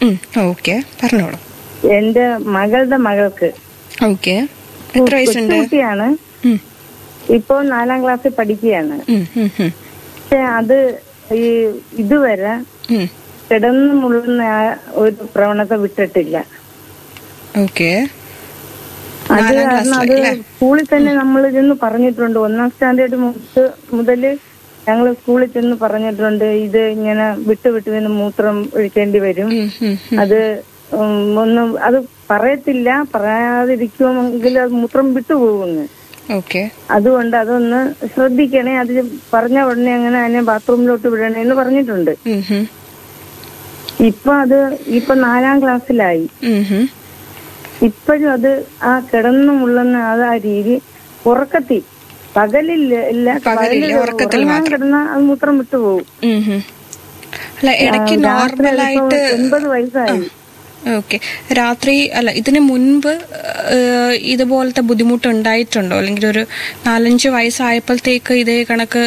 Okay പറഞ്ഞോളൂ എന്റെ മകളുടെ മകൾക്ക് ഓക്കെ എത്ര വയസ്സുണ്ട് കുട്ടിയാണ് ഉം, ഇപ്പൊ നാലാം ക്ലാസ്സിൽ പഠിക്കുകയാണ് ഉം, ഉം, ഉം, പക്ഷെ അത് ഈ ഇതുവരെ ഉം. കിടന്നു മുള്ളുന്ന ആ ഒരു പ്രവണത വിട്ടിട്ടില്ല ഓക്കെ അത് നാലാം കാരണം അത് ക്ലാസ്സിൽ അല്ലേ സ്കൂളിൽ തന്നെ നമ്മൾ ചെന്ന് പറഞ്ഞിട്ടുണ്ട് ഒന്നാം സ്റ്റാൻഡേർഡ് മുതല് ഞങ്ങൾ സ്കൂളിൽ ചെന്ന് പറഞ്ഞിട്ടുണ്ട് ഇത് ഇങ്ങനെ വിട്ടു വിട്ടു നിന്ന് മൂത്രം ഒഴിക്കേണ്ടി വരും ഉം, ഉം, ഉം. അത് ഉം, ഒന്നും അത് പറയത്തില്ല പറയാതിരിക്കുമെങ്കിൽ അത് മൂത്രം വിട്ടുപോകുന്നു ഓക്കെ അതുകൊണ്ട് അതൊന്ന് ശ്രദ്ധിക്കണേ അത് പറഞ്ഞ ഉടനെ അങ്ങനെ അതിനെ ബാത്റൂമിലോട്ട് വിടണേ എന്ന് പറഞ്ഞിട്ടുണ്ട് ഉം, ഉം, ഇപ്പൊ അത് ഇപ്പൊ നാലാം ക്ലാസ്സിലായി ഉം, ഉം. ഇപ്പോഴും അത് ആ കിടന്നു മുള്ളുന്ന അത് ആ രീതി ഉറക്കത്തി പകലില്ല ഇല്ല പകലില്ല, പകലിൽ ഉറക്കത്തിൽ ഉറങ്ങാൻ മാത്രം. കിടന്ന അത് മൂത്രം വിട്ടുപോകും ഉം, ഉം. അല്ല ഇടയ്ക്ക് രാത്രി നോർമലായിട്ട് അതിപ്പോ എൺപത് വയസ്സായി ഓക്കെ രാത്രി അല്ല ഇതിന് മുൻപ് ഏഹ്, ഇതുപോലത്തെ ബുദ്ധിമുട്ട് ഉണ്ടായിട്ടുണ്ടോ അല്ലെങ്കിൽ ഒരു നാലഞ്ച് വയസ്സായപ്പോഴത്തേക്ക് ഇതേ കണക്ക്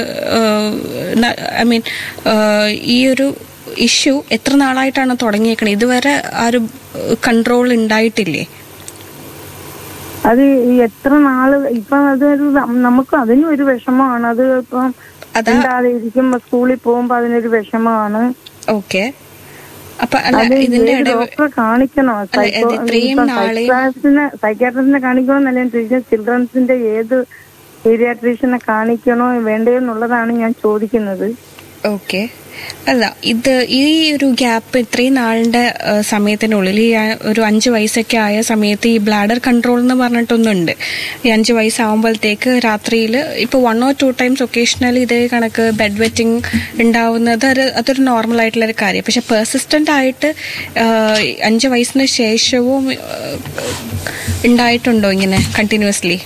ഐ മീൻ ഈ ഒരു ഇഷ്യൂ എത്ര നാളായിട്ടാണ് തുടങ്ങിയേക്കണത് ഇതുവരെ ആ ഒരു കൺട്രോൾ ഉണ്ടായിട്ടില്ലേ അത് ഈ എത്ര നാള് ഇപ്പൊ അതൊരു നമുക്ക് അതിനും ഒരു വിഷമമാണ് അത് ഇപ്പം അതാ ഉണ്ടാതെ ഇരിക്കുമ്പോ സ്കൂളിൽ പോകുമ്പോ അതിനൊരു വിഷമമാണ് ഓക്കെ അപ്പൊ അല്ല അത് ഇതിന്റെ ഏത് ഇടയിൽ ഡോക്ടറെ കാണിക്കണോ അല്ല, ഇത് ഇത്രയും നാളെയും- സൈക്കാട്രിസ്റ്റിനെ കാണിക്കണമെന്നല്ല ഞാൻ ചോദിച്ചത് ചിൽഡ്രൻസിന്റെ ഏത് പീരിയാട്രീഷ്യനെ കാണിക്കണോ വേണ്ടയോ എന്നുള്ളതാണ് ഞാൻ ചോദിക്കുന്നത് ഓക്കെ അല്ല ഇത് ഈ ഒരു ഗ്യാപ്പ് ഇത്രയും നാളിന്റെ ആ, സമയത്തിനുള്ളിൽ ഈ ആ- ഒരു അഞ്ച് വയസ്സൊക്കെ ആയ സമയത്ത് ഈ ബ്ലാഡർ കൺട്രോൾ എന്ന് പറഞ്ഞിട്ടൊന്നുണ്ട് ഈ അഞ്ച് വയസ്സാവുമ്പോഴത്തേക്ക് രാത്രിയിൽ ഇപ്പോൾ one or two times occasionally ഇതേ കണക്ക് ബെഡ് വെറ്റിംഗ് ഉണ്ടാവുന്നത് ഒരു അതൊരു നോർമൽ ആയിട്ടുള്ള ഒരു കാര്യം പക്ഷെ പെർസിസ്റ്റന്റ് ആയിട്ട് ആ, അഞ്ച് വയസ്സിന് ശേഷവും ആ, ഉണ്ടായിട്ടുണ്ടോ ഇങ്ങനെ കണ്ടിന്യൂസ്ലി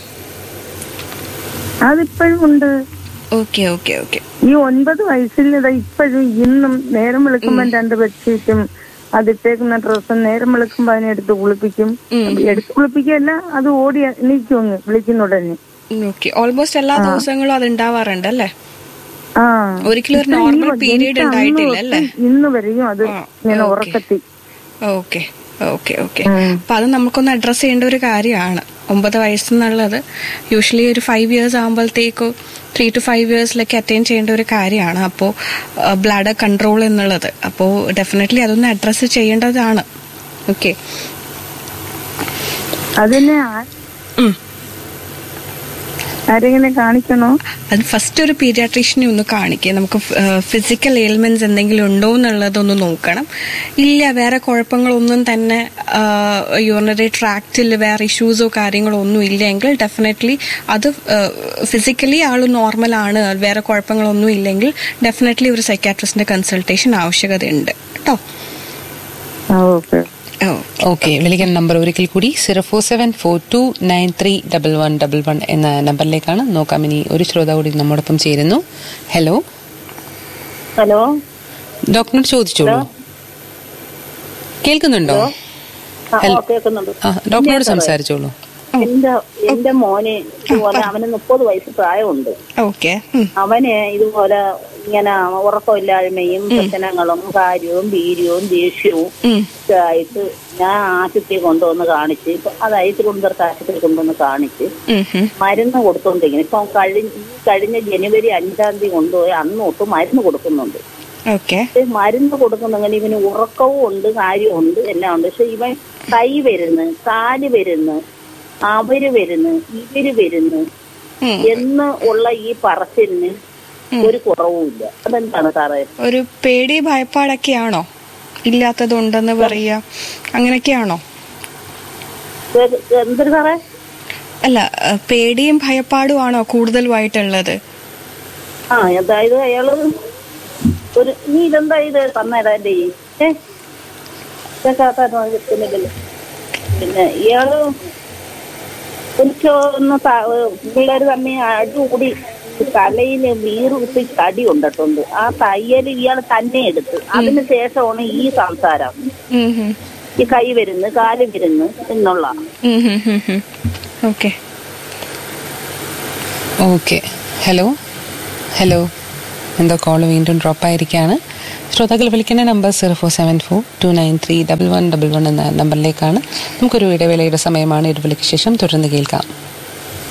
അതിപ്പോഴും ഉണ്ട് ഓക്കെ ഓക്കെ ഓക്കെ ഈ ഒൻപത് വയസ്സിൽ ഇതാ ഇപ്പോഴും ഇന്നും നേരം വെളുക്കുമ്പോൾ രണ്ട് ബെഡ്ഷീറ്റും അതിട്ടേക്കുന്ന ഡ്രസ്സും നേരം വെളുക്കുമ്പോ അതിനെടുത്ത് കുളിപ്പിക്കും എടുത്ത് കുളിപ്പിക്കല്ല അത് ഓടി എണീക്കും അങ്ങ് വിളിക്കുന്ന ഉടനെ ഓക്കെ ഓൾമോസ്റ്റ് എല്ലാ ദിവസങ്ങളും അത് ഉണ്ടാവാറുണ്ട് അല്ലേ ആ ഒരിക്കലും ഒരു ഇപ്പൊ ഈ നോർമൽ ജനിച്ച പീരീഡ് അന്ന് ഉണ്ടായിട്ടില്ല അല്ലേ തൊട്ട് ഇന്ന് വരെയും അത് ആ, ഇങ്ങനെ ഓക്കേ. ഉറക്കത്തി ഓക്കെ ഓക്കെ ഓക്കെ ഉം. അപ്പൊ അത് നമുക്കൊന്ന് അഡ്രസ് ചെയ്യേണ്ട ഒരു കാര്യമാണ് ഒമ്പത് വയസ്സെന്നുള്ളത് യൂഷ്വലി ഒരു ഫൈവ് ഇയേഴ്സ് ആകുമ്പോഴത്തേക്കോ ത്രീ ടു ഫൈവ് ഇയേഴ്സിലൊക്കെ അറ്റൈൻ ചെയ്യേണ്ട ഒരു കാര്യമാണ് അപ്പോൾ ബ്ലഡ് കൺട്രോൾ എന്നുള്ളത് അപ്പോൾ ഡെഫിനറ്റ്ലി അതൊന്ന് അഡ്രസ്സ് ചെയ്യേണ്ടതാണ് ഓക്കെ അതിനെ ആ- ആരെങ്കിലും കാണിക്കണോ അത് ഫസ്റ്റ് ഒരു പീഡിയാട്രീഷ്യനെ ഒന്ന് കാണിക്കുക നമുക്ക് ഫിസിക്കൽ എയിൽമെന്റ്സ് എന്തെങ്കിലും ഉണ്ടോ എന്നുള്ളതൊന്ന് നോക്കണം ഇല്ല വേറെ കുഴപ്പങ്ങളൊന്നും തന്നെ യൂറിനറി ട്രാക്റ്റിൽ വേറെ ഇഷ്യൂസോ കാര്യങ്ങളോ ഒന്നും ഇല്ലെങ്കിൽ ഡെഫിനറ്റ്ലി അത് ഫിസിക്കലി ആൾ നോർമൽ ആണ് വേറെ കുഴപ്പങ്ങളൊന്നും ഇല്ലെങ്കിൽ ഡെഫിനറ്റ്ലി ഒരു സൈക്കാട്രിസ്റ്റിന്റെ കൺസൾട്ടേഷൻ ആവശ്യകതയുണ്ട് കേട്ടോ ഓക്കെ ഓ ഓക്കെ വിളിക്കാൻ നമ്പർ ഒരിക്കൽ കൂടി zero four seven four two nine three double one double one എന്ന നമ്പറിലേക്കാണ് നോക്കാം ഇനി ഒരു ശ്രോത കൂടി നമ്മോടൊപ്പം ചേരുന്നു ഹലോ ഹലോ ഡോക്ടറിനോട് ചോദിച്ചോളൂ കേൾക്കുന്നുണ്ടോ ഹലോ. കേൾക്കുന്നുണ്ട് ആ ഡോക്ടറിനോട് സംസാരിച്ചോളൂ എന്റെ എന്റെ മോന് ഇതുപോലെ അവന് മുപ്പത് വയസ്സ് പ്രായമുണ്ട് ഓക്കെ അവന് ഇതുപോലെ ഇങ്ങനെ ഉറക്കമില്ലായ്മയും പ്രശ്നങ്ങളും കാര്യവും വീര്യവും ദേഷ്യവും ഒക്കെ ആയിട്ട് ഞാൻ ആശുപത്രി കൊണ്ടുവന്ന് കാണിച്ച് ഇപ്പൊ അതായത് തിരുവനന്തപുരത്ത് ആശുപത്രി കൊണ്ടുവന്ന് കാണിച്ച് മരുന്ന് കൊടുത്തോണ്ടിരിക്കുന്നു ഇപ്പൊ കഴിഞ്ഞ ഈ കഴിഞ്ഞ ജനുവരി അഞ്ചാം തീയതി കൊണ്ടുപോയി അന്ന് തൊട്ട് മരുന്ന് കൊടുക്കുന്നുണ്ട് ഓക്കെ പക്ഷെ മരുന്ന് കൊടുക്കുന്നെങ്കിൽ ഇവന് ഉറക്കവും ഉണ്ട് കാര്യമുണ്ട് എല്ലാം ഉണ്ട് പക്ഷെ ഇവൻ കൈ വരുന്നു കാല് വരുന്നു അവര് വരുന്നു ഇവര് വരുന്നു എന്ന് ഉള്ള ഈ പറച്ചിലിന് ഒരു കുറവുമില്ല അതെന്താണ് സാറേ ഒരു പേടി ഭയപ്പാടൊക്കെയാണോ ഇല്ലാത്തതുണ്ടെന്ന് പറയാ അങ്ങനെയൊക്കെയാണോ ഇത് എന്തൊരു സാറേ അല്ല അഹ് പേടിയും ഭയപ്പാടുമാണോ കൂടുതലുമായിട്ടുള്ളത് ആ അതായത് അയാള് ഒരു നീ ഇതെന്താ ഇത് തന്നേടാ എന്റെ ഈ ഏ ഇതൊക്കെ കിട്ടുന്നില്ലല്ലോ പിന്നെ ഇയാള് എനിക്ക് ഒന്ന് പിള്ളേർ തമ്മിൽ അടികൂടി തലയിൽ വീറ് കുത്തി കടി കൊണ്ടിട്ടുണ്ട് ആ തയ്യൽ ഇയാൾ തന്നെ എടുത്ത് അതിന് ശേഷമാണ് ഈ സംസാരം ഈ കൈ വരുന്നു കാല് വരുന്നു എന്നുള്ള ഓക്കെ ഓക്കെ ഹലോ ഹലോ എന്തോ കോൾ വീണ്ടും ഡ്രോപ്പ് ആയിരിക്കുകയാണ് ശ്രോതാക്കൾ വിളിക്കുന്ന number zero four seven four two nine three double one double one എന്ന നമ്പറിലേക്കാണ് നമുക്കൊരു ഇടവേളയുടെ സമയമാണ് ഇടവേളയ്ക്ക് ശേഷം തുടർന്ന് കേൾക്കാം